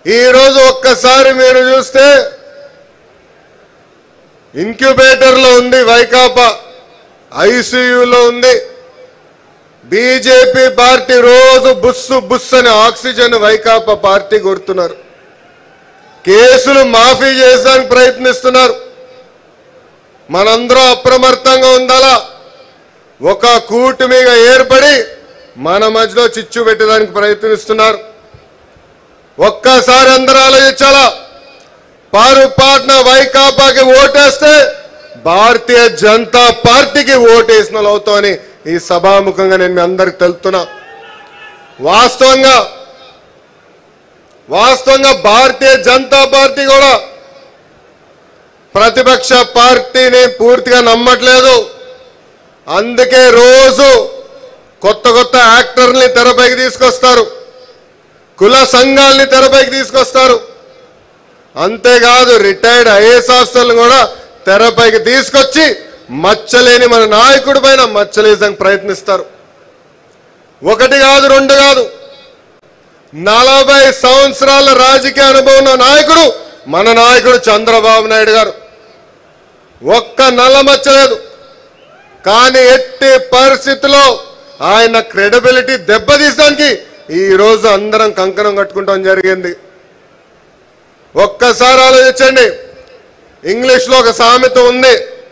ఈరోజు ఒక్కసారి మీరు చూస్తే ఇంక్యుబేటర్లో ఉంది వైకాపా ఐసీయూలో ఉంది బీజేపీ పార్టీ రోజు బుస్సు బుస్ అని ఆక్సిజన్ వైకాపా పార్టీ కొడుతున్నారు కేసులు మాఫీ చేయడానికి ప్రయత్నిస్తున్నారు మనందరం అప్రమత్తంగా ఉండాలా ఒక కూటమిగా ఏర్పడి మన మధ్యలో చిచ్చు పెట్టడానికి ప్రయత్నిస్తున్నారు ఒక్కసారి అందరూ ఆలోచించాలా పారుపాట్న వైకాపాకి ఓటేస్తే భారతీయ జనతా పార్టీకి ఓటేసిన వాళ్ళు అవుతామని ఈ సభాముఖంగా నేను మీ అందరికి తెలుపుతున్నా వాస్తవంగా వాస్తవంగా భారతీయ జనతా పార్టీ కూడా ప్రతిపక్ష పార్టీని పూర్తిగా నమ్మట్లేదు అందుకే రోజు కొత్త కొత్త యాక్టర్ని తెరపైకి తీసుకొస్తారు కుల సంఘాల్ని తెరపైకి తీసుకొస్తారు అంతేకాదు రిటైర్డ్ ఐఏఎస్ ఆఫీసర్లు కూడా తెరపైకి తీసుకొచ్చి మచ్చలేని మన నాయకుడి పైన మచ్చలేసానికి ప్రయత్నిస్తారు ఒకటి కాదు రెండు కాదు నలభై సంవత్సరాల రాజకీయ అనుభవం ఉన్న నాయకుడు మన నాయకుడు చంద్రబాబు నాయుడు గారు ఒక్క నల్ల మచ్చలేదు కానీ ఎట్టి పరిస్థితిలో ఆయన క్రెడిబిలిటీ దెబ్బతీసడానికి ఈ రోజు అందరం కంకణం కట్టుకుంటాం జరిగింది ఒక్కసారి ఆలోచించండి ఇంగ్లీష్లో ఒక సామెత ఉంది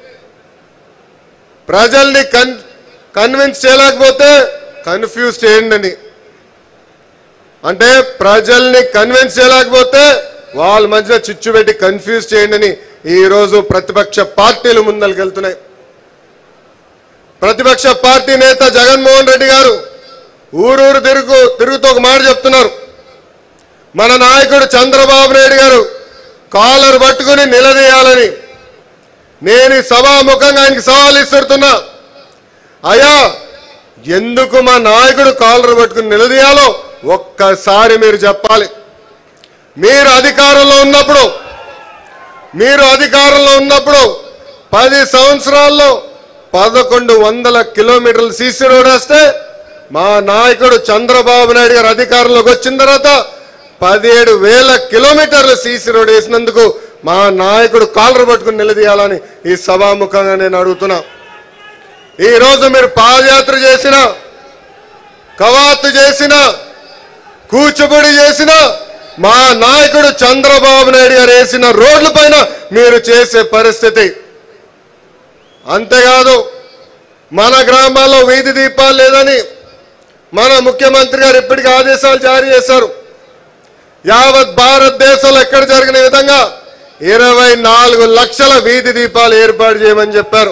ప్రజల్ని కన్ కన్విన్స్ చేయలేకపోతే కన్ఫ్యూజ్ చేయండి అని అంటే ప్రజల్ని కన్విన్స్ చేయలేకపోతే వాళ్ళ మధ్య చిచ్చు పెట్టి కన్ఫ్యూజ్ చేయండి అని ఈ రోజు ప్రతిపక్ష పార్టీలు ముందరికెళ్తున్నాయి ప్రతిపక్ష పార్టీ నేత జగన్మోహన్ రెడ్డి గారు ఊరూరు తిరుగు తిరుగుతూ ఒక మాట చెప్తున్నారు మన నాయకుడు చంద్రబాబు నాయుడు గారు కాలర్ పట్టుకుని నిలదీయాలని నేను ఈ సభాముఖంగా ఆయనకి సవాల్ ఇస్తున్నా అయ్యా ఎందుకు మా నాయకుడు కాలర్ పట్టుకుని నిలదీయాలో ఒక్కసారి మీరు చెప్పాలి మీరు అధికారంలో ఉన్నప్పుడు మీరు అధికారంలో ఉన్నప్పుడు పది సంవత్సరాల్లో పదకొండు వందల కిలోమీటర్లు సీసీ రోడ్ వేస్తే మా నాయకుడు చంద్రబాబు నాయుడు గారు అధికారంలోకి వచ్చిన తర్వాత పదిహేడు వేల కిలోమీటర్లు సీసీ రోడ్ వేసినందుకు మా నాయకుడు కాలర్ పట్టుకుని నిలదీయాలని ఈ సభాముఖంగా నేను అడుగుతున్నా ఈ రోజు మీరు పాదయాత్ర చేసిన కవాతు చేసిన కూచుబడి చేసిన మా నాయకుడు చంద్రబాబు నాయుడు గారు వేసిన రోడ్ల పైన మీరు చేసే పరిస్థితి అంతేకాదు మన గ్రామాల్లో వీధి దీపాలు లేదని మన ముఖ్యమంత్రి గారు ఇప్పటికీ ఆదేశాలు జారీ చేశారు యావత్ భారతదేశంలో ఎక్కడ జరిగిన విధంగా ఇరవై నాలుగు లక్షల వీధి దీపాలు ఏర్పాటు చేయమని చెప్పారు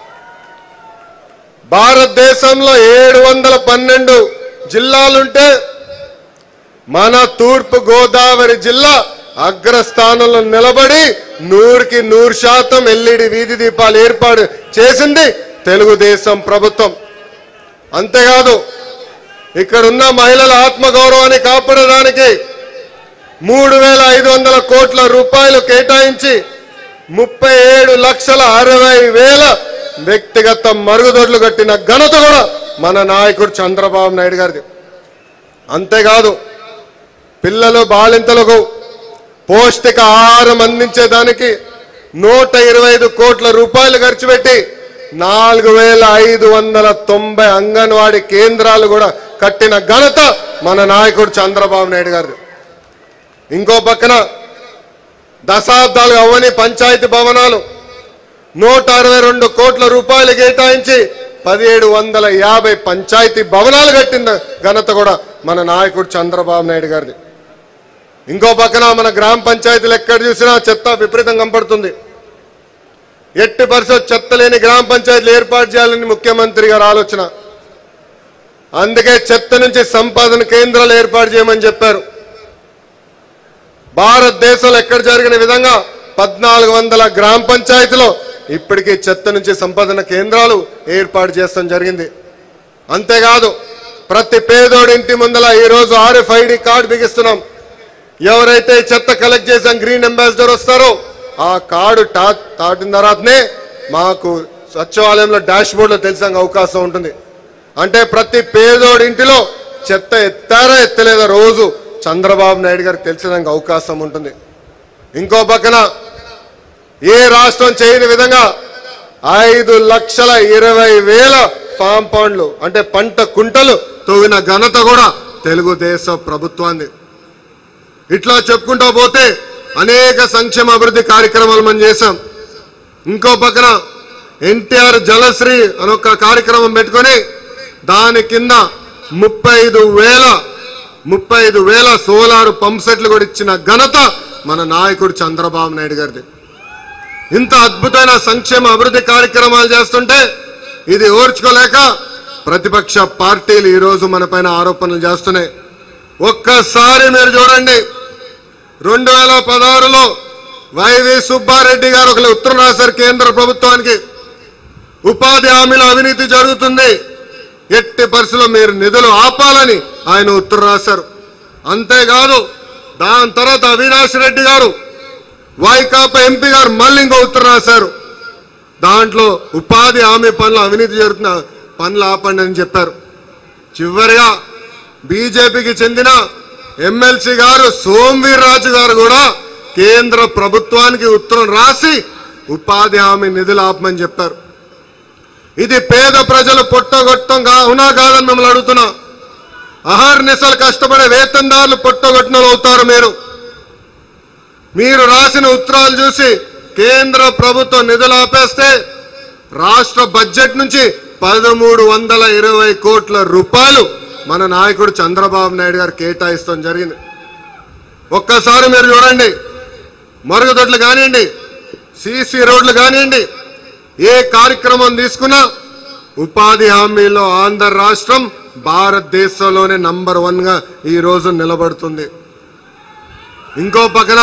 భారతదేశంలో ఏడు వందల పన్నెండు జిల్లాలుంటే మన తూర్పు గోదావరి జిల్లా అగ్రస్థానంలో నిలబడి నూరుకి నూరు శాతం ఎల్ఈడి వీధి దీపాలు ఏర్పాటు చేసింది తెలుగుదేశం ప్రభుత్వం అంతేకాదు ఇక్కడున్న మహిళల ఆత్మగౌరవాన్ని కాపాడడానికి మూడు వేల ఐదు వందల కోట్ల రూపాయలు కేటాయించి ముప్పై ఏడు లక్షల అరవై వేల వ్యక్తిగత మరుగుదొడ్లు కట్టిన ఘనత కూడా మన నాయకుడు చంద్రబాబు నాయుడు గారిది అంతేకాదు పిల్లలు బాలింతలకు పౌష్టిక ఆహారం అందించేదానికి నూట ఇరవై ఐదు కోట్ల రూపాయలు ఖర్చు పెట్టి నాలుగు వేల ఐదు వందల తొంభై అంగన్వాడీ కేంద్రాలు కూడా కట్టిన ఘనత మన నాయకుడు చంద్రబాబు నాయుడు గారిది ఇంకో పక్కన దశాబ్దాలు అవ్వని పంచాయతీ భవనాలు నూట అరవై రెండు కోట్ల రూపాయలు కేటాయించి పదిహేడు వందల యాభై పంచాయతీ భవనాలు కట్టిన ఘనత కూడా మన నాయకుడు చంద్రబాబు నాయుడు గారిది ఇంకో పక్కన మన గ్రామ పంచాయతీలు ఎక్కడ చూసినా చెత్త విపరీతం కనపడుతుంది ఎట్టి పరిస్థితి చెత్త లేని గ్రామ పంచాయతీలు ఏర్పాటు చేయాలని ముఖ్యమంత్రి గారి ఆలోచన అందుకే చెత్త నుంచి సంపాదన కేంద్రాలు ఏర్పాటు చేయమని చెప్పారు భారతదేశంలో ఎక్కడ జరిగిన విధంగా పద్నాలుగు వందల గ్రామ పంచాయతీలో ఇప్పటికీ చెత్త నుంచి సంపాదన కేంద్రాలు ఏర్పాటు చేస్తాం జరిగింది అంతేకాదు ప్రతి పేదోడి ఇంటి ముందల ఈ రోజు ఆర్ఎఫ్ఐడి కార్డు బిగిస్తున్నాం ఎవరైతే ఈ చెత్త కలెక్ట్ చేసాం గ్రీన్ అంబాసిడర్ వస్తారో ఆ కార్డు టా దాటిన తర్వాతనే మాకు సచివాలయంలో డాష్ బోర్డులో తెలిసే అవకాశం ఉంటుంది అంటే ప్రతి పేదోడి ఇంటిలో చెత్త ఎత్తారా ఎత్తలేదా రోజు చంద్రబాబు నాయుడు గారికి తెలిసేదానికి అవకాశం ఉంటుంది ఇంకో పక్కన ఏ రాష్ట్రం చేయని విధంగా ఐదు లక్షల ఇరవై వేల ఫామ్ పౌండ్లు అంటే పంట కుంటలు తవ్విన ఘనత కూడా తెలుగుదేశం ప్రభుత్వాన్ని ఇట్లా చెప్పుకుంటా పోతే అనేక సంక్షేమ అభివృద్ధి కార్యక్రమాలు మనం చేశాం ఇంకో పక్కన ఎన్టీఆర్ జలశ్రీ అని ఒక కార్యక్రమం పెట్టుకొని దాని కింద ముప్పై ఐదు వేల ముప్పై ఐదు వేల సోలార్ పంప్ సెట్లు కూడా ఇచ్చిన ఘనత మన నాయకుడు చంద్రబాబు నాయుడు గారిది ఇంత అద్భుతమైన సంక్షేమ అభివృద్ధి కార్యక్రమాలు చేస్తుంటే ఇది ఓర్చుకోలేక ప్రతిపక్ష పార్టీలు ఈ రోజు మన పైన ఆరోపణలు చేస్తున్నాయి ఒక్కసారి మీరు చూడండి రెండు వేల పదహారులో వైవి సుబ్బారెడ్డి గారు ఒక ఉత్తరం రాశారు కేంద్ర ప్రభుత్వానికి ఉపాధి హామీల అవినీతి జరుగుతుంది ఎట్టి పరిస్థితుల్లో మీరు నిధులు ఆపాలని ఆయన ఉత్తరం రాశారు అంతేకాదు దాని తర్వాత అవినాష్ రెడ్డి గారు వైకాపా ఎంపీ గారు మళ్ళీ ఇంకో ఉత్తరం రాశారు దాంట్లో ఉపాధి హామీ పనులు అవినీతి జరుగుతున్న పనులు ఆపండి అని చెప్పారు చివరిగా బీజేపీకి చెందిన ఎమ్మెల్సీ గారు సోమవీర్రాజు గారు కూడా కేంద్ర ప్రభుత్వానికి ఉత్తరం రాసి ఉపాధి హామీ నిధులు ఆపమని చెప్పారు ఇది పేద ప్రజలు పొట్టగొట్టం కా అవునా కాదని మిమ్మల్ని అడుగుతున్నా అహర్నిశలు కష్టపడే వేతనదారులు పొట్టగొట్టిన అవుతారు మీరు మీరు రాసిన ఉత్తరాలు చూసి కేంద్ర ప్రభుత్వం నిధులు ఆపేస్తే రాష్ట్ర బడ్జెట్ నుంచి పదమూడు వందల ఇరవై కోట్ల రూపాయలు మన నాయకుడు చంద్రబాబు నాయుడు గారు కేటాయిస్తాం జరిగింది ఒక్కసారి మీరు చూడండి మరుగుదొడ్లు కానివ్వండి సీసీ రోడ్లు కానివ్వండి ఏ కార్యక్రమం తీసుకున్నా ఉపాధి హామీలో ఆంధ్ర రాష్ట్రం భారతదేశంలోనే నంబర్ వన్ గా ఈ రోజు నిలబడుతుంది ఇంకో పక్కన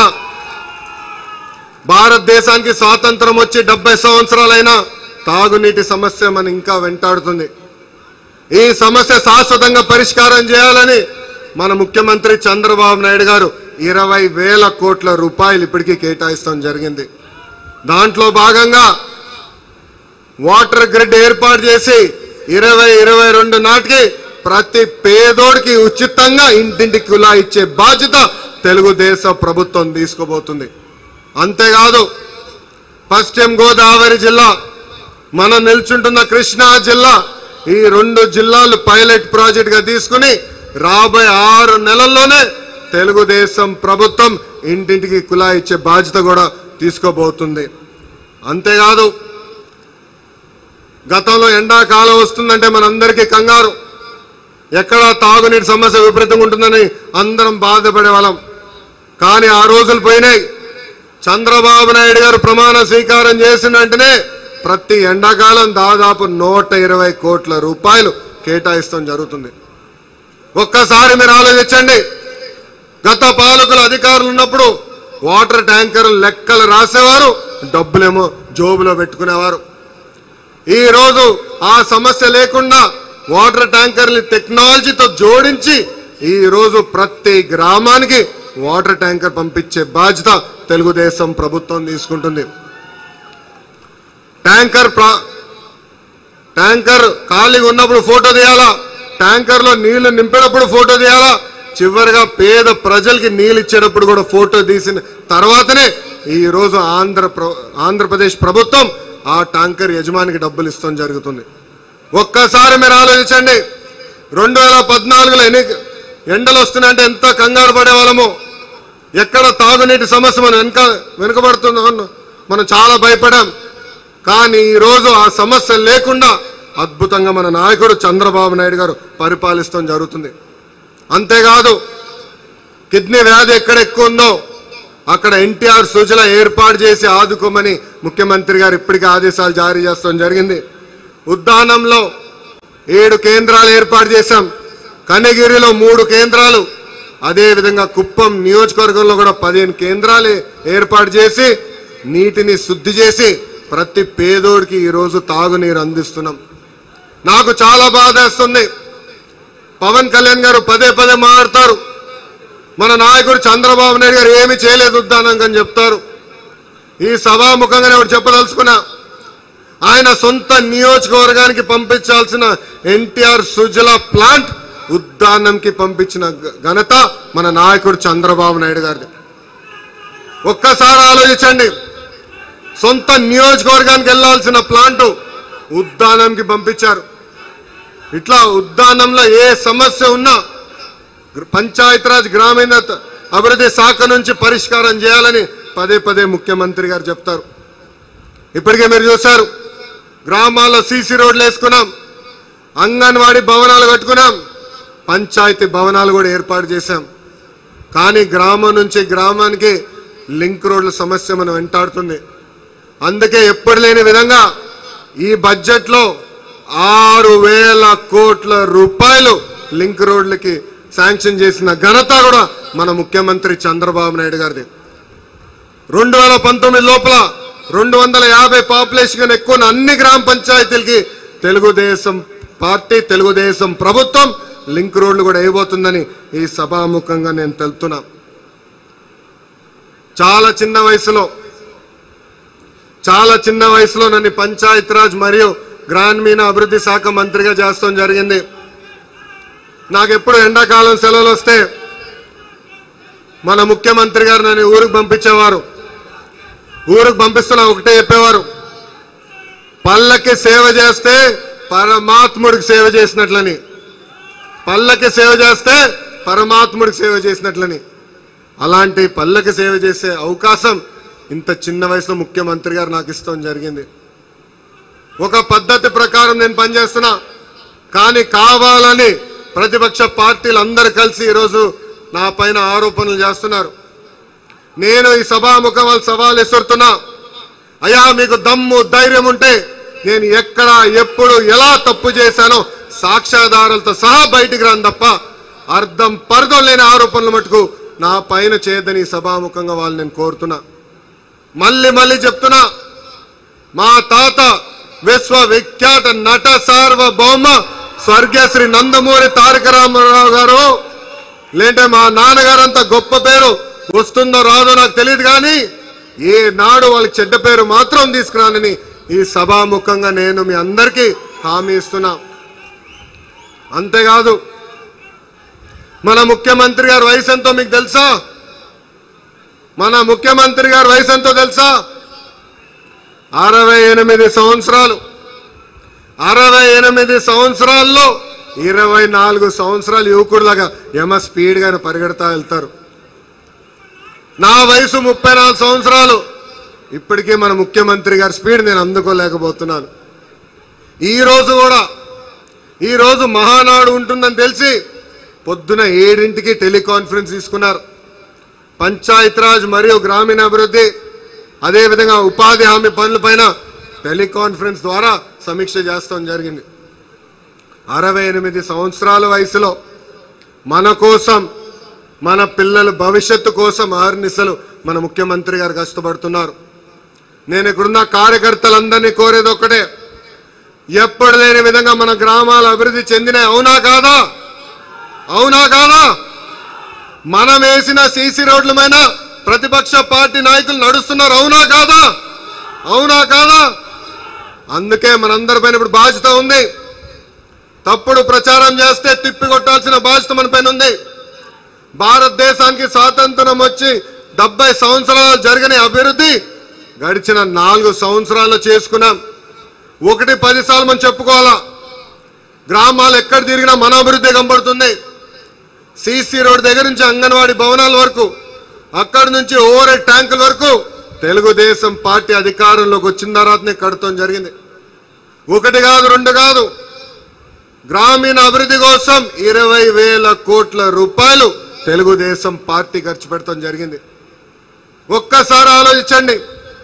భారతదేశానికి స్వాతంత్రం వచ్చి డెబ్బై సంవత్సరాలైనా తాగునీటి సమస్య మన ఇంకా వెంటాడుతుంది ఈ సమస్య శాశ్వతంగా పరిష్కారం చేయాలని మన ముఖ్యమంత్రి చంద్రబాబు నాయుడు గారు ఇరవై వేల కోట్ల రూపాయలు ఇప్పటికీ కేటాయిస్తాం జరిగింది దాంట్లో భాగంగా వాటర్ గ్రిడ్ ఏర్పాటు చేసి ఇరవై ఇరవై రెండు నాటికి ప్రతి పేదోడికి ఉచితంగా ఇంటింటికి కులా ఇచ్చే బాధ్యత తెలుగుదేశం ప్రభుత్వం తీసుకోబోతుంది అంతేకాదు పశ్చిమ గోదావరి జిల్లా మనం నిల్చుంటున్న కృష్ణా జిల్లా ఈ రెండు జిల్లాలు పైలట్ ప్రాజెక్ట్ గా తీసుకుని రాబోయే ఆరు నెలల్లోనే తెలుగుదేశం ప్రభుత్వం ఇంటింటికి కులా ఇచ్చే బాధ్యత కూడా తీసుకోబోతుంది అంతేకాదు గతంలో ఎండాకాలం వస్తుందంటే మనందరికీ కంగారు ఎక్కడ తాగునీటి సమస్య విపరీతంగా ఉంటుందని అందరం బాధపడే వాళ్ళం కానీ ఆ రోజులు పోయినాయి చంద్రబాబు నాయుడు గారు ప్రమాణ స్వీకారం చేసిన వెంటనే ప్రతి ఎండాకాలం దాదాపు నూట ఇరవై కోట్ల రూపాయలు కేటాయిస్తాం జరుగుతుంది ఒక్కసారి మీరు ఆలోచించండి గత పాలకులు అధికారులు ఉన్నప్పుడు వాటర్ ట్యాంకర్ లెక్కలు రాసేవారు డబ్బులేమో జోబులో పెట్టుకునేవారు ఈ రోజు ఆ సమస్య లేకుండా వాటర్ ట్యాంకర్ని టెక్నాలజీతో జోడించి ఈ రోజు ప్రతి గ్రామానికి వాటర్ ట్యాంకర్ పంపించే బాధ్యత తెలుగుదేశం ప్రభుత్వం తీసుకుంటుంది ట్యాంకర్ ప్రా- ట్యాంకర్ ఖాళీగా ఉన్నప్పుడు ఫోటో తీయాలా ట్యాంకర్ లో నీళ్లు నింపేటప్పుడు ఫోటో తీయాలా చివరిగా పేద ప్రజలకి నీళ్ళు ఇచ్చేటప్పుడు కూడా ఫోటో తీసిన తర్వాతనే ఈ రోజు ఆంధ్ర ప్ర- ఆంధ్రప్రదేశ్ ప్రభుత్వం ఆ ట్యాంకర్ యజమానికి డబ్బులు ఇస్తాం జరుగుతుంది ఒక్కసారి మీరు ఆలోచించండి రెండు వేల పద్నాలుగులో ఎన్ని ఎండలు వస్తున్నాయంటే ఎంత కంగారు పడేవాళ్ళము ఎక్కడ తాగునీటి సమస్య మనం వెనక వెనుకబడుతుందో అన్న- మనం చాలా భయపడాం కానీ ఈ రోజు ఆ సమస్య లేకుండా అద్భుతంగా మన నాయకుడు చంద్రబాబు నాయుడు గారు పరిపాలిస్తాం జరుగుతుంది అంతేకాదు కిడ్నీ వ్యాధి ఎక్కడ ఎక్కువ ఉందో అక్కడ ఎన్టీఆర్ సూచన ఏర్పాటు చేసి ఆదుకోమని ముఖ్యమంత్రి గారు ఇప్పటికే ఆదేశాలు జారీ చేస్తాం జరిగింది ఉద్దానంలో ఏడు కేంద్రాలు ఏర్పాటు చేశాం కనగిరిలో మూడు కేంద్రాలు అదే విధంగా కుప్పం నియోజకవర్గంలో కూడా పదిహేను కేంద్రాలు ఏర్పాటు చేసి నీటిని శుద్ధి చేసి ప్రతి పేదోడికి ఈరోజు తాగునీరు అందిస్తున్నాం నాకు చాలా బాధేస్తుంది పవన్ కళ్యాణ్ గారు పదే పదే మాట్లాడతారు మన నాయకుడు చంద్రబాబు నాయుడు గారు ఏమి చేయలేదు ఉద్దానం అని చెప్తారు ఈ సభాముఖంగా నేను ఒకటి చెప్పదలుచుకున్నా ఆయన సొంత నియోజకవర్గానికి పంపించాల్సిన ఎన్టీఆర్ సుజల ప్లాంట్ ఉద్దానంకి పంపించిన గ- ఘనత మన నాయకుడు చంద్రబాబు నాయుడు గారిది ఒక్కసారి ఆలోచించండి సొంత నియోజకవర్గానికి వెళ్లాల్సిన ప్లాంట్ ఉద్దానంకి పంపించారు ఇట్లా ఉద్దానంలో ఏ సమస్య ఉన్నా గ్ర- పంచాయతీరాజ్ గ్రామీణ త- అభివృద్ధి శాఖ నుంచి పరిష్కారం చేయాలని పదే పదే ముఖ్యమంత్రి గారు చెప్తారు ఇప్పటికే మీరు చూశారు గ్రామాల్లో సీసీ రోడ్లు వేసుకున్నాం అంగన్వాడీ భవనాలు కట్టుకున్నాం పంచాయతీ భవనాలు కూడా ఏర్పాటు చేశాం కానీ గ్రామం నుంచి గ్రామానికి లింక్ రోడ్ల సమస్య మనం వెంటాడుతుంది అందుకే ఎప్పుడు లేని విధంగా ఈ బడ్జెట్లో ఆరు వేల కోట్ల రూపాయలు లింక్ రోడ్లకి శాంక్షన్ చేసిన ఘనత కూడా మన ముఖ్యమంత్రి చంద్రబాబు నాయుడు గారిది రెండు వేల పంతొమ్మిది లోపల రెండు వందల యాభై పాపులేషన్ ఎక్కువ ఉన్న అన్ని గ్రామ పంచాయతీలకి తెలుగుదేశం పార్టీ తెలుగుదేశం ప్రభుత్వం లింక్ రోడ్లు కూడా వేయబోతుందని ఈ సభాముఖంగా నేను తెలుపుతున్నా చాలా చిన్న వయసులో చాలా చిన్న వయసులో నన్ను పంచాయతీరాజ్ మరియు గ్రామీణ అభివృద్ధి శాఖ మంత్రిగా చేస్తాం జరిగింది నాకెప్పుడు ఎండాకాలం సెలవులు వస్తే మన ముఖ్యమంత్రి గారు నన్ను ఊరికి పంపించేవారు ఊరికి పంపిస్తున్నా ఒకటే చెప్పేవారు పల్లకి సేవ చేస్తే పరమాత్ముడికి సేవ చేసినట్లని పల్లకి సేవ చేస్తే పరమాత్ముడికి సేవ చేసినట్లని అలాంటి పల్లకి సేవ చేసే అవకాశం ఇంత చిన్న వయసులో ముఖ్యమంత్రి గారు నాకు ఇస్తాం జరిగింది ఒక పద్ధతి ప్రకారం నేను పనిచేస్తున్నా కానీ కావాలని ప్రతిపక్ష పార్టీలు అందరు కలిసి ఈరోజు నా పైన ఆరోపణలు చేస్తున్నారు నేను ఈ సభాముఖం వాళ్ళు సవాల్ ఇస్తున్నా అయ్యా మీకు దమ్ము ధైర్యం ఉంటే నేను ఎక్కడ ఎప్పుడు ఎలా తప్పు చేశానో సాక్ష్యాధారాలతో సహా బయటికి రాను తప్ప అర్థం పరదం లేని ఆరోపణలు మటుకు నా పైన చేయదని ఈ సభాముఖంగా వాళ్ళు నేను కోరుతున్నా మళ్ళీ మళ్ళీ చెప్తున్నా మా తాత విశ్వవిఖ్యాత నట సార్వభౌమ స్వర్గీయ శ్రీ నందమూరి తారక రామారావు గారు లేంటే మా నాన్నగారంత గొప్ప పేరు వస్తుందో రాదో నాకు తెలియదు కానీ ఏ నాడు వాళ్ళకి చెడ్డ పేరు మాత్రం తీసుకురానని ఈ సభాముఖంగా నేను మీ అందరికీ హామీ ఇస్తున్నా అంతేకాదు మన ముఖ్యమంత్రి గారి వయసు ఎంతో మీకు తెలుసా మన ముఖ్యమంత్రి గారి వయసు ఎంతో తెలుసా అరవై ఎనిమిది సంవత్సరాలు అరవై ఎనిమిది సంవత్సరాల్లో ఇరవై నాలుగు సంవత్సరాలు యువకుడిలాగా యమ స్పీడ్ గానే పరిగెడతా వెళ్తారు నా వయసు ముప్పై నాలుగు సంవత్సరాలు ఇప్పటికీ మన ముఖ్యమంత్రి గారి స్పీడ్ నేను అందుకోలేకపోతున్నాను ఈ రోజు కూడా ఈ రోజు మహానాడు ఉంటుందని తెలిసి పొద్దున ఏడింటికి టెలికాన్ఫరెన్స్ తీసుకున్నారు పంచాయతీరాజ్ మరియు గ్రామీణాభివృద్ధి అదేవిధంగా ఉపాధి హామీ పనులపైన టెలికాన్ఫరెన్స్ ద్వారా సమీక్ష చేస్తాం జరిగింది అరవై ఎనిమిది సంవత్సరాల వయసులో మన కోసం మన పిల్లల భవిష్యత్తు కోసం ఆర్నిసలు మన ముఖ్యమంత్రి గారు కష్టపడుతున్నారు నేను ఇక్కడున్న కార్యకర్తలందరినీ కోరేది ఒక్కటే ఎప్పుడు లేని విధంగా మన గ్రామాలు అభివృద్ధి చెందినాయి అవునా కాదా అవునా కాదా మనం వేసిన సీసీ రోడ్ల మీద ప్రతిపక్ష పార్టీ నాయకులు నడుస్తున్నారు అవునా కాదా అవునా కాదా అందుకే మనందరిపైన ఇప్పుడు బాధ్యత ఉంది తప్పుడు ప్రచారం చేస్తే తిప్పి కొట్టాల్సిన బాధ్యత మన పైన ఉంది భారతదేశానికి స్వాతంత్రం వచ్చి డెబ్బై సంవత్సరాలు జరిగిన అభివృద్ధి గడిచిన నాలుగు సంవత్సరాల్లో చేసుకున్నాం ఒకటి పది సార్లు మనం చెప్పుకోవాలా గ్రామాలు ఎక్కడ తిరిగినా మన అభివృద్ధి కనబడుతుంది సిసి రోడ్ దగ్గర నుంచి అంగన్వాడీ భవనాల వరకు అక్కడి నుంచి ఓవర్ హెడ్ ట్యాంకుల వరకు తెలుగుదేశం పార్టీ అధికారంలోకి వచ్చిన తర్వాతనే కడతాం జరిగింది ఒకటి కాదు రెండు కాదు గ్రామీణ అభివృద్ధి కోసం ఇరవై వేల కోట్ల రూపాయలు తెలుగుదేశం పార్టీ ఖర్చు పెడతాం జరిగింది ఒక్కసారి ఆలోచించండి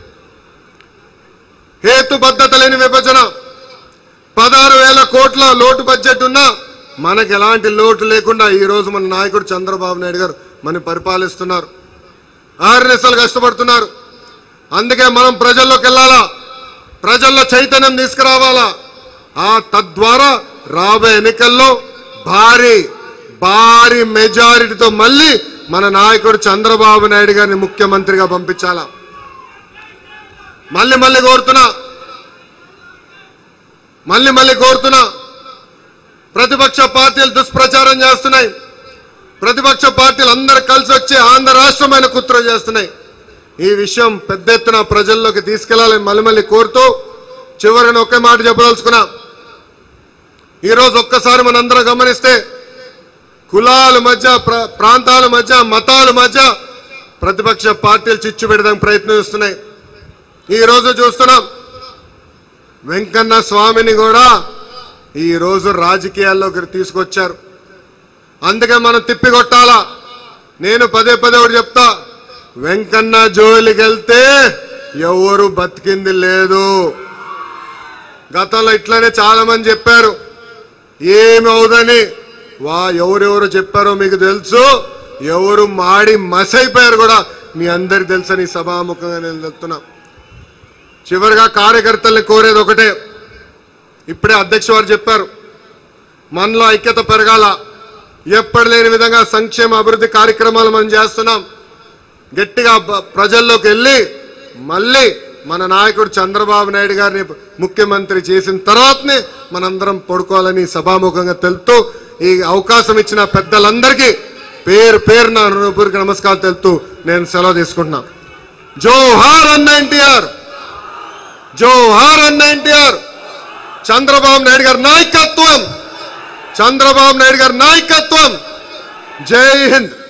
హేతుబద్ధత లేని విభజన పదహారు వేల కోట్ల లోటు బడ్జెట్ ఉన్నా మనకు ఎలాంటి లోటు లేకుండా ఈ రోజు మన నాయకుడు చంద్రబాబు నాయుడు గారు మనం పరిపాలిస్తున్నారు ఆర్ఎస్ఎల్ కష్టపడుతున్నారు అందుకే మనం ప్రజల్లోకి వెళ్ళాలా ప్రజల్లో చైతన్యం తీసుకురావాలా ఆ తద్వారా రాబోయే ఎన్నికల్లో భారీ భారీ మెజారిటీతో మళ్ళీ మన నాయకుడు చంద్రబాబు నాయుడు గారిని ముఖ్యమంత్రిగా పంపించాలా మళ్ళీ మళ్ళీ కోరుతున్నా మళ్ళీ మళ్ళీ కోరుతున్నా ప్రతిపక్ష పార్టీలు దుష్ప్రచారం చేస్తున్నాయి ప్రతిపక్ష పార్టీలు అందరు కలిసి వచ్చి ఆంధ్ర రాష్ట్రమైన కుట్ర చేస్తున్నాయి ఈ విషయం పెద్ద ఎత్తున ప్రజల్లోకి తీసుకెళ్లాలని మళ్ళీ మళ్ళీ కోరుతూ చివరిని ఒకే మాట చెప్పదలుచుకున్నా ఈరోజు ఒక్కసారి మనందరం గమనిస్తే కులాల మధ్య ప్ర- ప్రాంతాల మధ్య మతాల మధ్య ప్రతిపక్ష పార్టీలు చిచ్చు పెడడానికి ప్రయత్నిస్తున్నాయి ఈ రోజు చూస్తున్నాం వెంకన్న స్వామిని కూడా ఈ రోజు రాజకీయాల్లోకి తీసుకొచ్చారు అందుకే మనం తిప్పికొట్టాలా నేను పదే పదే ఒకటి చెప్తా వెంకన్న జోలికి వెళ్తే ఎవరు బతికింది లేదు గతంలో ఇట్లానే చాలా మంది చెప్పారు ఏమి అవుదని వా ఎవరెవరు చెప్పారో మీకు తెలుసు ఎవరు మాడి మసైపోయారు కూడా మీ అందరికి తెలుసని సభాముఖంగా నేను చెప్తున్నా చివరిగా కార్యకర్తల్ని కోరేది ఒకటే ఇప్పుడే అధ్యక్ష వారు చెప్పారు మనలో ఐక్యత పెరగాల ఎప్పటి లేని విధంగా సంక్షేమ అభివృద్ధి కార్యక్రమాలు మనం చేస్తున్నాం గట్టిగా బ- ప్రజల్లోకి వెళ్ళి మళ్ళీ మన నాయకుడు చంద్రబాబు నాయుడు గారిని ముఖ్యమంత్రి చేసిన తర్వాతనే మనందరం పడుకోవాలని సభాముఖంగా తెలుపుతూ ఈ అవకాశం ఇచ్చిన పెద్దలందరికీ పేరు పేరు నా హృదయపూర్వక నమస్కారం తెలుపుతూ నేను సెలవు తీసుకుంటున్నా జోహార్ అన్న ఎన్టీఆర్ జోహార్ అన్న ఎన్టీఆర్ చంద్రబాబు నాయుడు గారి నాయకత్వం చంద్రబాబు నాయుడు గారి నాయకత్వం జై హింద్